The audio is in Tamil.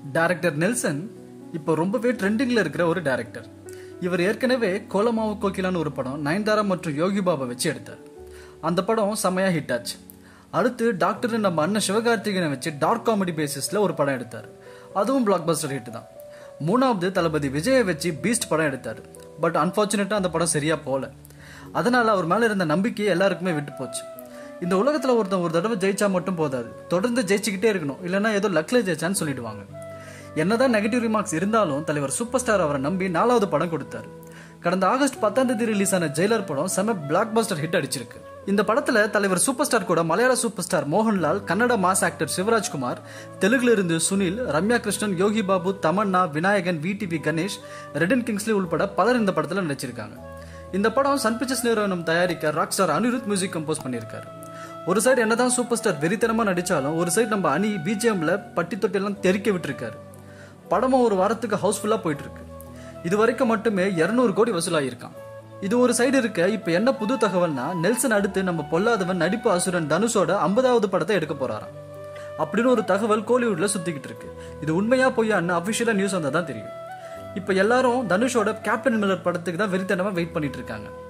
டைரக்டர் நெல்சன் இப்போ ரொம்பவே ட்ரெண்டிங்ல இருக்கிற ஒரு டைரக்டர் இவர் ஏற்கனவே கோலமாவு கோகிலான்னு ஒரு படம் நயன்தாரா மற்றும் யோகி பாபா வச்சு எடுத்தார் அந்த படம் செமையா ஹிட் ஆச்சு அடுத்து டாக்டர் நம்ம அண்ணன் சிவகார்த்திகனை வச்சு டார்க் காமெடி பேசிஸ்ல ஒரு படம் எடுத்தார் அதுவும் பிளாக் பஸ்டர் ஹிட் தான் மூணாவது தளபதி விஜயை வச்சு பீஸ்ட் படம் எடுத்தார் பட் அன்பார்ச்சுனேட்டா அந்த படம் சரியா போல அதனால அவர் மேல இருந்த நம்பிக்கையை எல்லாருக்குமே விட்டு போச்சு இந்த உலகத்துல ஒருத்தன் ஒரு தடவை ஜெயிச்சா மட்டும் போதாது தொடர்ந்து ஜெயிச்சுக்கிட்டே இருக்கணும் இல்லைன்னா ஏதோ லக்ல ஜெயிச்சான்னு சொல்லிடுவாங்க என்னதான் நெகட்டிவ் ரிமார்க்ஸ் இருந்தாலும் தலைவர் சூப்பர் ஸ்டார் அவரை நம்பி நாலாவது படம் கொடுத்தாரு கடந்த ஆகஸ்ட் பத்தாம் தேதி ரிலீஸ் ஆன ஜெயிலர் படம் செம பிளாக் பஸ்டர் ஹிட் அடிச்சிருக்கு இந்த படத்துல தலைவர் சூப்பர் ஸ்டார் கூட மலையாள super star Mohanlal Kannada mass actor Shivarajkumar தெலுங்குல இருந்து சுனில் ரம்யா கிருஷ்ணன் யோகி பாபு தமன்னா விநாயகன் விடிவி கணேஷ் ரெடன் கிங்ஸ்லி உள்பட பலர் இந்த படத்துல நடிச்சிருக்காங்க இந்த படம் சன் பிக்சர்ஸ் நிறுவனம் தயாரிக்க rock star Anirudh music compose பண்ணியிருக்காரு ஒரு சைடு என்னதான் சூப்பர் ஸ்டார் வெறித்தனமா நடிச்சாலும் ஒரு சைடு நம்ம அணி பிஜிஎம்ல பட்டி தொட்டியெல்லாம் தெறிக்க விட்டுருக்காரு படமும் ஒரு வாரத்துக்கு ஹவுஸ்ஃபுல்லா போயிட்டு இருக்கு இது வரைக்கும் மட்டுமே இருநூறு கோடி வசூலாயிருக்கான் இது ஒரு சைடு இருக்க இப்ப என்ன புது தகவல்னா நெல்சன் அடுத்து நம்ம பொல்லாதவன் நடிப்பு அசுரன் தனுஷோட ஐம்பதாவது படத்தை எடுக்க போறாராம் அப்படின்னு ஒரு தகவல் கோலிவுட்ல சுத்திக்கிட்டு இருக்கு இது உண்மையா பொய்யான்னு அபிஷியலா நியூஸ் வந்தா தான் தெரியும் இப்ப எல்லாரும் தனுஷோட கேப்டன் மில்லர் படத்துக்கு தான் வெறித்தனமா வெயிட் பண்ணிட்டு இருக்காங்க